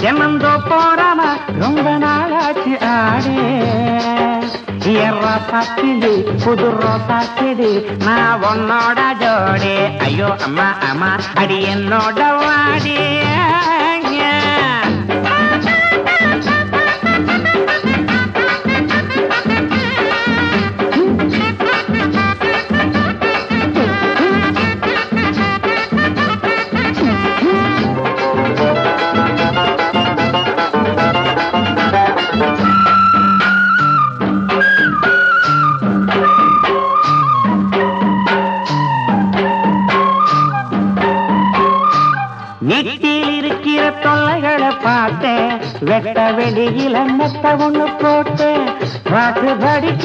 தென்னந்தோ போறாம ரொம்ப நாளாச்சு ஆடே எர்ரா சாக்கிடி புது ரோசா செடி நான் உன்னோட ஜோடி ஐயோ அம்மா அம்மா அடி என்னோட வாடி நெட்டில் இருக்கிற தொல்லைகளை பார்த்தேன் வெட்ட வெளியில மெத்த ஒண்ணு போட்டேன் பாட்டு படிக்க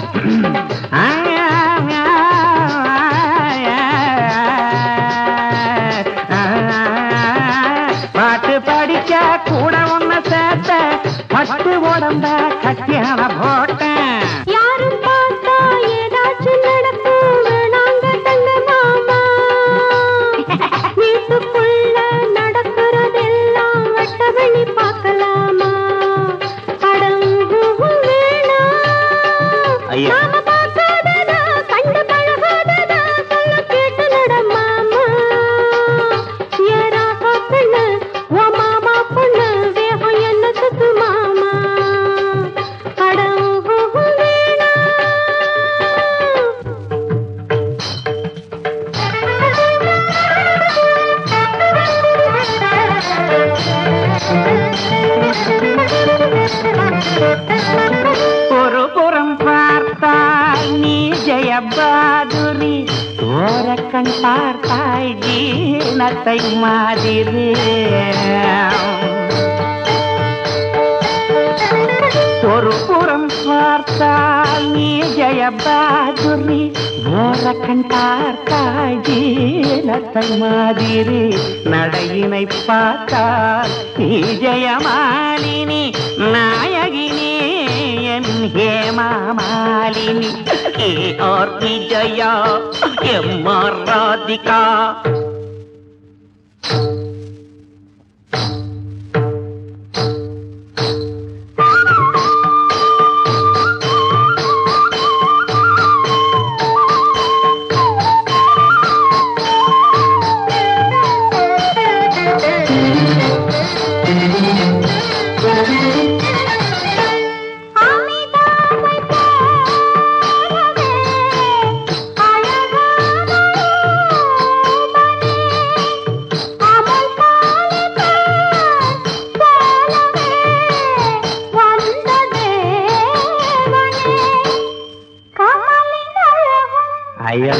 பாட்டு படிக்க கூட ஒண்ணு சேர்த்த பட்டு உடம்ப கட்டியான போட்டேன் யாரும் பார்த்தா ஏதாச்சும் நடக்கும் வேணாங்க தங்க மாமா வீட்டுக்குள்ள நடக்கிறதெல்லாம் வெட்ட வெளி பார்க்கலாமா அடங்கு வேணாம் ஐயா. நாம பார்க்காததா கண்டு பழகாததா சொல்ல கேட்டு நட மாமா ஏராக பெண்ணு ஓ மாமா பொண்ணு வேகம் என்ன சுத்து மாமா அடங்கு வேணாம் ஒரு புறம் பார்த்தால் நீ ஜெயபாதுரி ஓரக்கண் பார்த்தாய் ஜீனத்தை மாதிரி ஒரு புறம் பார்த்தால் நீ ஜெயபாதுரி ஓரக்கண் பார்த்தாய் ஜீனத்தை மாதிரி நடையினை பார்த்தால் நீ ஜெயமாலினி நாயகினி என் Hemamalini A R Vijaya M R Radhika அமிதாவை போலவே அழகான ரூபனே, அமுல் பாலிதே போலவே வந்த தேவனே, கமலின் அழகும் ஐயா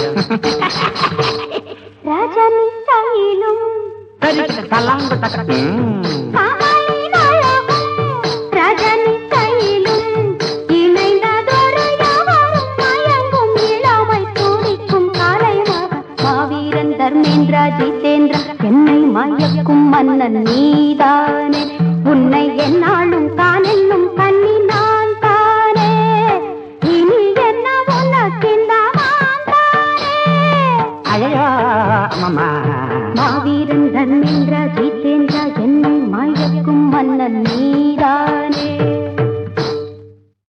ரஜனி கையிலும் சரி தலாங்கு தக்க ம். கமலின் அழகும் ரஜனி கையிலும் இணைந்ததொரு யாவரும் மயங்கும் இளமை துடிக்கும் கலைமகன் மாவீரன் தர்மேந்திரா ஜிதேந்திரா என்னை மயக்கும் மன்னன் நீதானே உன்னை என்னாலும் தான் என்னும் கண்ணி நான் தானே இனி என்ன உனக்கிந்த மாந்தானே ஐயா மாமா மாவீரன் தர்மேந்திரா ஜிதேந்திரா என்னை மயக்கும் மன்னன் நீதானே